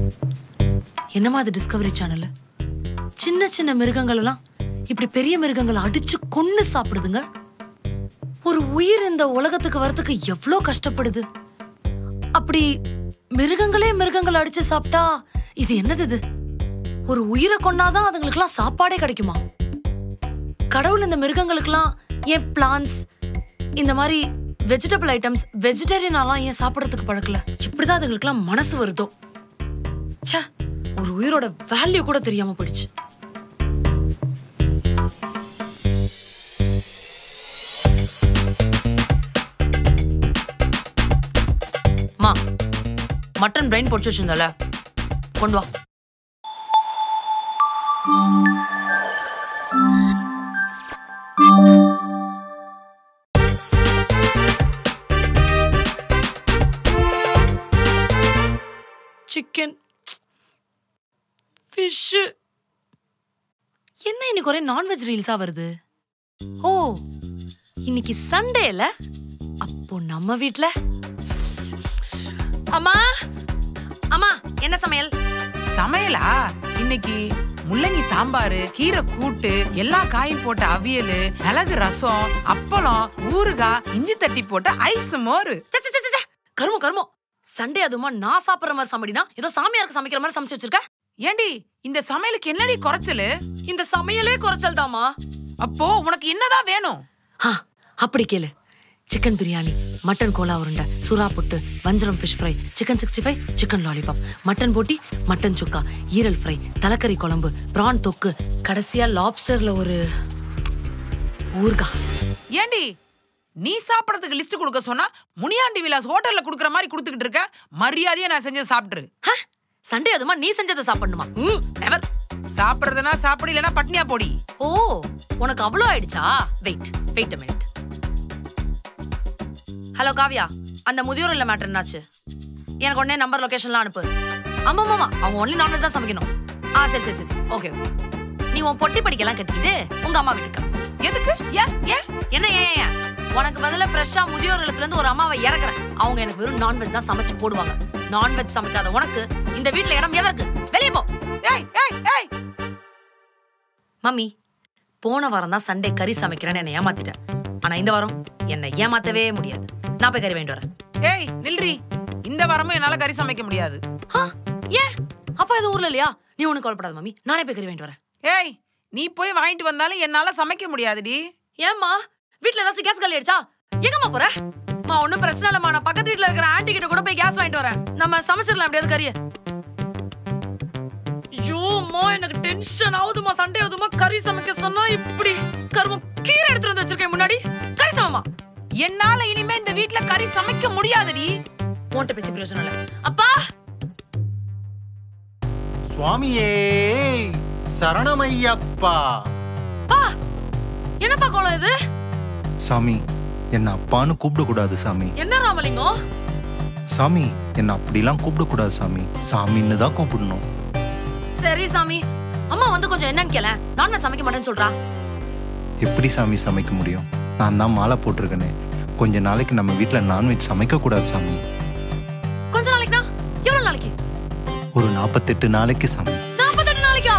என்னமா அது Discovery channel சின்ன சின்ன மிருகங்கள் எல்லாம் இப்படி பெரிய மிருகங்களை அடிச்சு கொன்னு சாப்பிடுதுங்க ஒரு உயிர் இந்த உலகத்துக்கு வரதுக்கு எவ்வளோ கஷ்டப்படுது அப்படி மிருகங்களே மிருகங்களை அடிச்சு சாப்பிட்டா இது என்னது இது ஒரு உயிரை கொன்னாதான் அதுங்களுக்குலாம் சாப்பாடே கிடைக்குமா கடவுள் இந்த மிருகங்களுக்குலாம் ஏன் பிளான்ஸ் இந்த மாதிரி வெஜிடபிள் ஐட்டம்ஸ் வெஜிடேரியனாலாம் ஏன் சாப்பிடறதுக்கு பழக்கல இப்படிதான் அதுங்களுக்குலாம் மனசு வருதோ ச்சே ஒரு உயிரோட வேல்யூ கூட தெரியாம போயிடுச்சு மா மட்டன் பிரைன் பொடிச்சு வச்சிருந்தல கொண்டு வா சிக்கன் ஃபிஷ்ஷு என்ன இன்னைக்கு ஒரே நான்வெஜ் ரீல்ஸா வருது ஓ இன்னைக்கு சண்டேல அப்போ நம்ம வீட்ல அம்மா அம்மா என்ன சமையல் சமையலா இன்னைக்கு முள்ளங்கி சாம்பாரு கீரை கூட்டு எல்லா காயும் போட்ட அவியல் மிளகு ரசம் அப்பளம் ஊறுகாய் இஞ்சி தட்டி போட்ட ஐஸ் மோரு ச்சே, ச்சே, ச்சே, ச்சே. கருமம் கருமம் சண்டே அதுமா நான் சாப்பிடுற மாதிரி சமைடினா ஏதோ சாமியாருக்கு சமைக்கிற மாதிரி சமைச்சு வச்சிருக்க ஏண்டி இந்த சமையலுக்கு என்னடி குறைச்சலு இந்த சமையலே குறைச்சல் தாமா அப்போ உனக்கு என்னதான் வேணும் அப்படி கேளு சிக்கன் பிரியாணி மட்டன் கோலா உருண்டை சுறா புட்டு வஞ்சரம் fish fry chicken sixty five chicken lollipop mutton போட்டி மட்டன் சுக்கா ஈரல் ஃப்ரை தலைக்கறி குழம்பு பிரான் தொக்கு கடைசியா லாப்ஸ்டர்ல ஒரு ஊர்கா ஏண்டி நீ சாப்பிடறதுக்கு லிஸ்ட் கொடுக்க சொன்னா முனியாண்டி விலாஸ் ஹோட்டல்ல குடுக்கற மாதிரி கொடுத்துக்கிட்டு இருக்க மரியாதையா நான் செஞ்சு சாப்பிட்டுரு சண்டே அதுமா நீ செஞ்சதை சாப்பிடணுமா ம், never. சாப்பிடுறதுனா சாப்பிடு இல்லைன்னா பட்னியா போடி ஓ உனக்கு அவ்வளோ ஆயிடுச்சா wait wait minute hello Kavya அந்த முதியோர் இல்ல மேட்டர் என்னாச்சு எனக்கு உடனே நம்பர் லொகேஷன்லாம் அனுப்பு ஆமா ஆமா அவங்க ஒன்லி நான்வெஜ் தான் சமைக்கணும் ஆ சரி சரி சரி ஓகே நீ உன் பொட்டி படிக்கலாம் கட்டிக்கிட்டு உங்க அம்மா வீட்டுக்கு எதுக்கு ஏன் ஏன் என்ன ஏன் ஏன், ஏன் உனக்கு பதிலா ஃப்ரெஷ்ஷா முதியோர் இல்லத்துல இருந்து ஒரு அம்மாவை இறக்குறேன் அவங்க எனக்கு வெறும் நான்வெஜ் தான் சமைச்சு போடுவாங்க நான்வெஜ் சமைக்காத உனக்கு இந்த வீட்ல இடம் எதற்கு வெளியே போ ஏய் ஏய் ஏய் மம்மி போன வாரம் தான் சண்டே கறி சமைக்கிறேன்னு என்னை ஏமாத்திட்டேன் ஆனா இந்த வாரம் என்னை ஏமாத்தவே முடியாது நான் போய் கறி வாங்கிட்டு வரேன் ஏய் நில்றி இந்த வாரமும் என்னால கறி சமைக்க முடியாது ஆ, ஏன் அப்பா இது ஊர்ல இல்லையா நீ ஒண்ணு கவலைப்படாத மம்மி நானே போய் கறி வாங்கிட்டு வரேன் ஏய் நீ போய் வாங்கிட்டு வந்தாலும் என்னால சமைக்க முடியாதுடி ஏம்மா வீட்ல ஏதாச்சும் கேஸ் காலி ஆயிடுச்சா எங்கம்மா போற மா ஒண்ணும் பிரச்சனை இல்லம்மா நான் பக்கத்து வீட்ல இருக்கிற ஆன்ட்டி கிட்ட கூட போய் கேஸ் வாங்கிட்டு வரேன் நம்ம சமைச்சிடலாம் எப்படியாவது கறியை ஐயோம்மா எனக்கு டென்ஷன் ஆகுதுமா சண்டே ஆகுதுமா கறி சமைக்க சொன்னா இப்படி கருமம் கீரை எடுத்துட்டு வந்து வச்சிருக்கேன் முன்னாடி கறி சமமா என்னால இனிமே இந்த வீட்ல கறி சமைக்க முடியாதுடி உன்கிட்ட பேசி பிரயோஜனம் இல்ல அப்பா சுவாமியே சரணமையப்பா பா என்னப்பா கோலம் இது சாமி என்ன அப்பான்னு கூப்பிடக்கூடாது சாமி என்ன ராமலிங்கம் சாமி என்ன அப்படிலாம் கூப்பிடக்கூடாது சாமி சாமின்னு தான் கூப்பிடணும் சரி சாமி அம்மா வந்து கொஞ்சம் என்னன்னு கேள நான்வெஜ் சமைக்க மாட்டேன்னு சொல்றா எப்படி சாமி சமைக்க முடியும் நான் தான் மாலை போட்டிருக்கேனே கொஞ்ச நாளைக்கு நம்ம வீட்டில் நான்வெஜ் சமைக்கக்கூடாது சாமி கொஞ்ச நாளைக்குனா எவ்வளவு நாளைக்கு ஒரு நாற்பத்தெட்டு நாளைக்கு சாமி நாற்பத்தெட்டு நாளைக்கா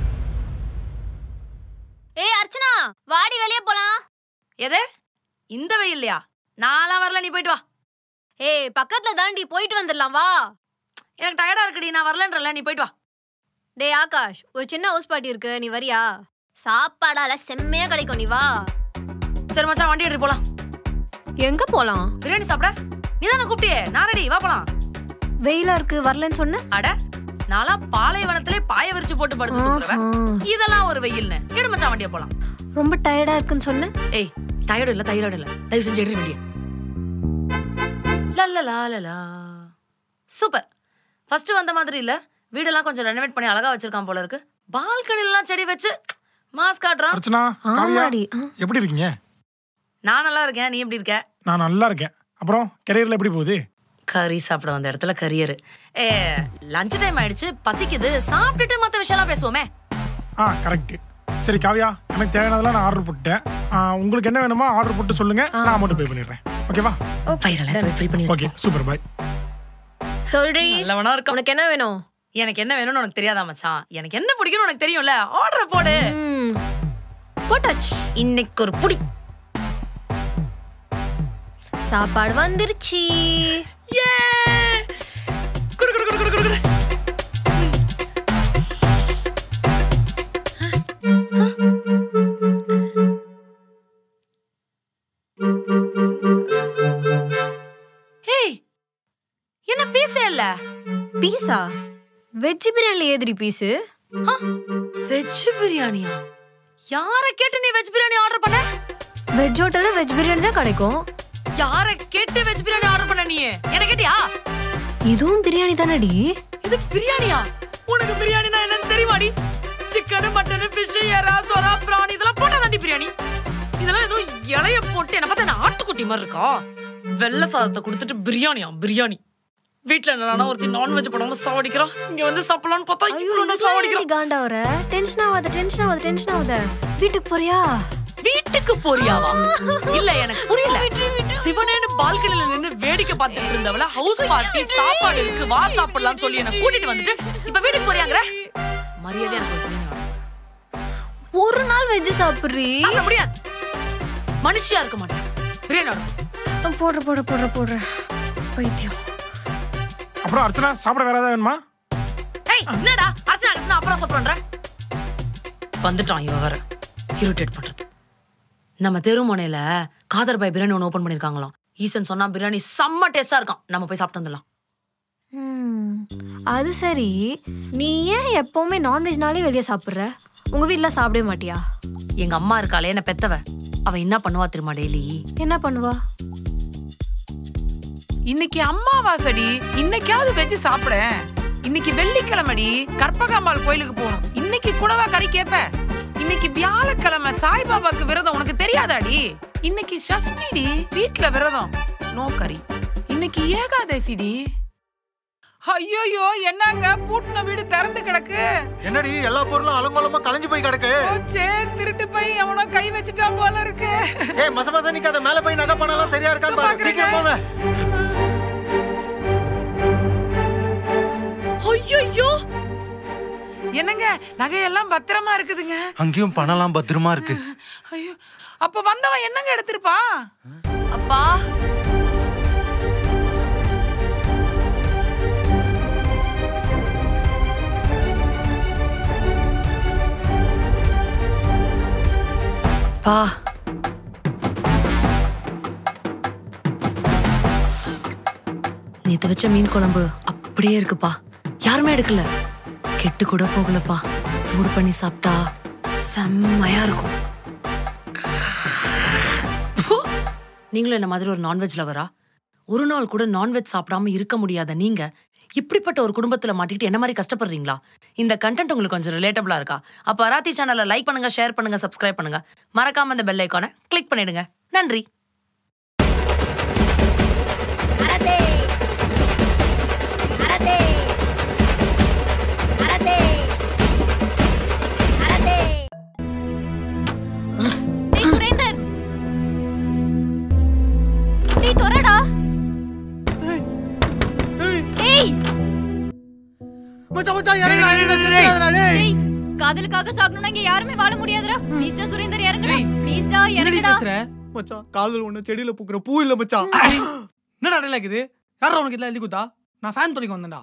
ஏய் அர்ச்சனா வாடி வெளியே போலாம் எது இந்த வெயில்லையா நான்லாம் வரல நீ போயிட்டு வா ஏய் பக்கத்துல தாண்டி போயிட்டு வந்துடலாம் வா எனக்கு டயர்டா இருக்குடி நான் வரலன்றல நீ போயிட்டு வா டேய் ஆகாஷ் ஒரு சின்ன ஹவுஸ் பார்ட்டி இருக்கு நீ வரியா சாப்பாடால செம்மையா கிடைக்கும் நீ வா சரி மச்சான் வண்டி எடுத்து போலாம் எங்க போலாம் பிரியாணி சாப்பிட நீ தானே கூப்பிட்டியே நான் ரெடி வா போலாம் வெயிலா இருக்கு வரலன்னு சொன்ன அட நான்லாம் பாலைவனத்திலே பாய விரிச்சு போட்டு படுத்து தூங்குறவன் இதெல்லாம் ஒரு வெயில்னு எடு மச்சான் வண்டியை போலாம் ரொம்ப டயர்டா இருக்குன்னு சொன்ன ஏய் டயர்டு இல்ல தைராய்டு இல்ல தயவு செஞ்சு எடுத்து வண்டியை லல்லலா லலா சூப்பர் ஃபர்ஸ்ட் வந்த மாதிரி இல்ல வீடெல்லாம் கொஞ்சம் ரெனோவேட் பண்ணி அழகா வச்சிருக்கான் போல இருக்கு பால்கனிலாம் செடி வச்சு மாஸ் காட்டுறான் அர்ச்சனா காவியா ஆமாடி ஆ. எப்படி இருக்கீங்க நான் நல்லா இருக்கேன் நீ எப்படி இருக்க நான் நல்லா இருக்கேன் அப்புறம் கெரியர்ல எப்படி போகுது கறி சாப்பிட வந்த இடத்துல கரியர் ஏ லஞ்ச் டைம் ஆயிடுச்சு பசிக்குது சாப்பிட்டுட்டு மத்த விஷயம்லாம் பேசுவோமே ஆ கரெக்ட் சரி காவியா எனக்கு தேவையானதெல்லாம் நான் ஆர்டர் போட்டேன் ஆ, உங்களுக்கு என்ன வேணுமோ ஆர்டர் போட்டு சொல்லுங்க நான் அமௌண்ட் பே பண்ணிடுறேன் ஓகேவா பயிரெல்லாம் போய் ஃப்ரீ பண்ணி ஓகே சூப்பர் பாய் சொல்றி நல்லவனா இருக்கான் உனக்கு என்ன வேணும் எனக்கு என்ன வேணும்னு உனக்கு தெரியாதா மச்சான் எனக்கு என்ன பிடிக்கும்னு உனக்கு தெரியும்ல ஆர்டர் போடு ம், போட்டாச்சு இன்னைக்கு ஒரு புடி சாப்பாடு வந்துருச்சு ஏ குடு குடு குடு குடு குடு குடு ஏய் என்ன பீஸே இல்ல பீஸா வெஜ் பிரியாணில ஏதிரி பீஸு வெஜ் பிரியாணியா யார கேட்டு நீ வெஜ் பிரியாணி ஆர்டர் பண்ண வெஜ் ஹோட்டல்ல வெஜ் பிரியாணி தான் கிடைக்கும் யார கேட்டு வெஜ் பிரியாணி ஆர்டர் பண்ண நீ என்ன கேட்டியா இதுவும் பிரியாணி தானடி இது பிரியாணியா உனக்கு பிரியாணினா என்னன்னு தெரியுமாடி சிக்கன் மட்டன் ஃபிஷ் எறா சொரா பிராணி இதெல்லாம் போட்டா தாண்டி பிரியாணி இதெல்லாம் ஏதோ இலைய போட்டு என்ன பார்த்தா என்ன ஆட்டுக்குட்டி மாதிரி இருக்கா வெள்ளை சாதத்தை கொடுத்துட்டு பிரியாணியா பிரியாணி வீட்ல என்னடா ஒருத்தி நான்வெஜ் போடாம சாவடிக்கிறான் இங்க வந்து சாப்பிடலாம்னு பார்த்தா இவ்வளவு சாவடிக்கிறான் காண்டாவற டென்ஷன் ஆகாத டென்ஷன் ஆகாத டென்ஷன் ஆகாத வீட்டுக்கு போறியா வீட்டுக்கு போறியாவா இல்ல எனக்கு புரியல சிவனேன்னு பால்கனில நின்னு வேடிக்கை பார்த்துட்டு இருந்தவள ஹவுஸ் பார்ட்டி சாப்பாடு இருக்கு வா சாப்பிடலாம்னு சொல்லி என்ன கூட்டிட்டு வந்துட்டு இப்ப வீட்டுக்கு போறியாங்கற மரியாதை எனக்கு ஒரு பிரியாணி order ஒரு நாள் வெஜ் சாப்பிடுறீ சாப்பிட முடியாது மனுஷியா இருக்க மாட்டேன் பிரியாணி order. போடுற போடுற போடுற போடுற பைத்தியம் அப்புறம் அர்ச்சனா சாப்பிட வேற ஏதாவது வேணுமா ஏய் என்னடா அர்ச்சனா அர்ச்சனா அப்புறம் சாப்பிடுறேன் வந்துட்டான் இவ வேற இரிட்டேட் பண்றது நம்ம தெருமுனையில காதர் பாய் பிரியாணி ஒன்று ஓபன் பண்ணிருக்காங்களாம் ஈசன் சொன்னா பிரியாணி செம்ம டேஸ்டா இருக்கான் நம்ம போய் சாப்பிட்டு வந்துடலாம் ம், அது சரி நீ ஏன் எப்பவுமே நான்வெஜ்னாலே வெளியே சாப்பிடுற உங்க வீட்ல சாப்பிடவே மாட்டியா எங்க அம்மா இருக்காளே என்ன பெத்தவ அவ என்ன பண்ணுவா தெரியுமா டெய்லி என்ன பண்ணுவா இன்னைக்கு அம்மாவாசடி இன்னைக்காவது வெஜ் சாப்பிட இன்னைக்கு வெள்ளிக்கிழமைடி கற்பகாம்பாள் கோயிலுக்கு போகணும் இன்னைக்கு கூடவா கறி கேப்ப இன்னைக்கு வியாழக்கிழமை சாய்பாபாக்கு விரதம் உனக்கு தெரியாதாடி இன்னைக்கு சஷ்டிடி வீட்ல விரதம் நோ கறி இன்னைக்கு ஏகாதசிடி ஐயோயோ என்னங்க பூட்டின வீடு திறந்து கிடக்கு என்னடி எல்லா பொருளும் அலங்கோலமா கலைஞ்சு போய் கிடக்கு போச்சே திருட்டு போய் அவனோ கை வச்சுட்டான் போல இருக்கு ஏய் மச மச நிக்காத மேல போய் நகை பணம் எல்லாம் சரியா இருக்கான்னு பாரு சீக்கிரம் போங்க ஐயோ என்னங்க நகையெல்லாம் பத்திரமா இருக்குதுங்க அங்கேயும் பணம்லாம் பத்திரமா இருக்கு ஐயோ அப்ப வந்தவன் என்னங்க எடுத்திருப்பா அப்பா பா நேத்து வச்ச மீன் குழம்பு அப்படியே இருக்குப்பா யாருமே எடுக்கல கெட்டு கூட போகலப்பா சூடு பண்ணி சாப்பிட்டா செம்மையா இருக்கும் ப்பு. நீங்களும் என்ன மாதிரி ஒரு நான்வெஜ் லவரா ஒரு நாள் கூட நான்வெஜ் சாப்பிடாம இருக்க முடியாத நீங்க இப்படிப்பட்ட ஒரு குடும்பத்துல மாட்டிக்கிட்டு என்ன மாதிரி கஷ்டப்படுறீங்களா இந்த கண்டென்ட் உங்களுக்கு கொஞ்சம் ரிலேட்டபிளா இருக்கா அப்ப அராத்தி சேனலை லைக் பண்ணுங்க ஷேர் பண்ணுங்க சப்ஸ்கிரைப் பண்ணுங்க மறக்காம இந்த பெல் ஐக்கானை கிளிக் பண்ணிடுங்க நன்றி அரதே அரதே அரதே அரதே டேய் சுரேந்தர் டேய் தொரடா டேய் மச்சான் மச்சான் இறங்குடா இறங்குடா தெரியாதடா டேய் டேய் காதலுக்காக சாகணும்னா இங்க யாருமே வாழ முடியாதுடா ப்ளீஸ்டா சுரேந்தர் இறங்குடா ப்ளீஸ்டா என்னடி இறங்குடா பேசுற மச்சான் காதல் ஒண்ணு செடியில பூக்குற பூ இல்ல மச்சான் என்னடா அடையில இருக்குது யாரா உனக்கு இதெல்லாம் எழுதி கொடுத்தா நான் ஃபேன் துடைக்க வந்தேன்டா